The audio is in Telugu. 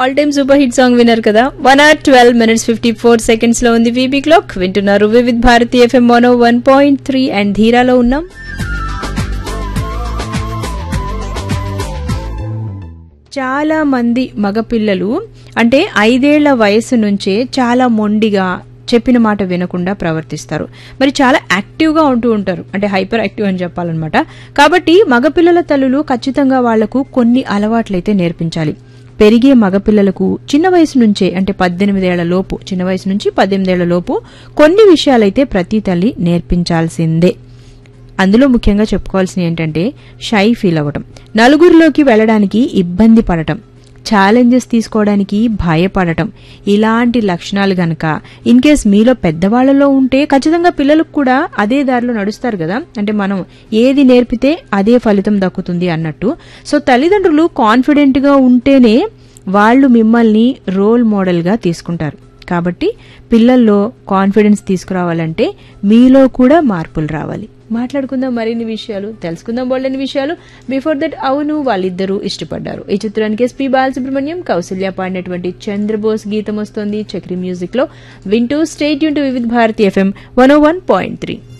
all time super hit song విన్నారు కదా one hour twelve minutes fifty four seconds లో ఉంది వీబీ క్లాక్ వింటున్నారు Vividh Bharati FM mono one point three and ధీరాలో ఉన్నాం చాలా మంది మగపిల్లలు అంటే ఐదేళ్ల వయసు నుంచే చాలా మొండిగా చెప్పిన మాట వినకుండా ప్రవర్తిస్తారు మరి చాలా యాక్టివ్గా ఉంటూ ఉంటారు అంటే హైపర్ యాక్టివ్ అని చెప్పాలన్నమాట కాబట్టి మగపిల్లల తల్లులు ఖచ్చితంగా వాళ్లకు కొన్ని అలవాట్లయితే నేర్పించాలి పెరిగే మగపిల్లలకు చిన్న వయసు నుంచే అంటే పద్దెనిమిదేళ్ల లోపు చిన్న వయసు నుంచి పద్దెనిమిదేళ్ల లోపు కొన్ని విషయాలైతే ప్రతి తల్లి నేర్పించాల్సిందే అందులో ముఖ్యంగా చెప్పుకోవాల్సింది ఏంటంటే షై ఫీల్ అవ్వటం నలుగురిలోకి వెళ్ళడానికి ఇబ్బంది పడటం ఛాలెంజెస్ తీసుకోవడానికి భయపడటం ఇలాంటి లక్షణాలు గనక ఇన్ కేస్ మీలో పెద్దవాళ్లలో ఉంటే ఖచ్చితంగా పిల్లలకు కూడా అదే దారిలో నడుస్తారు కదా అంటే మనం ఏది నేర్పితే అదే ఫలితం దక్కుతుంది అన్నట్టు సో తల్లిదండ్రులు కాన్ఫిడెంట్ గా ఉంటేనే వాళ్ళు మిమ్మల్ని రోల్ మోడల్ గా తీసుకుంటారు కాబట్టి పిల్లల్లో కాన్ఫిడెన్స్ తీసుకురావాలంటే మీలో కూడా మార్పులు రావాలి మాట్లాడుకుందాం మరిన్ని విషయాలు తెలుసుకుందాం వాళ్ళని విషయాలు బిఫోర్ దట్ అవును వాళ్ళిద్దరూ ఇష్టపడ్డారు ఈ చిత్రానికి ఎస్పీ బాలసుబ్రహ్మణ్యం కౌసల్య పాడినటువంటి చంద్రబోస్ గీతం వస్తోంది చక్రి మ్యూజిక్ లో వింటూ స్టేట్ యూన్ to Vividh Bharati FM one one point three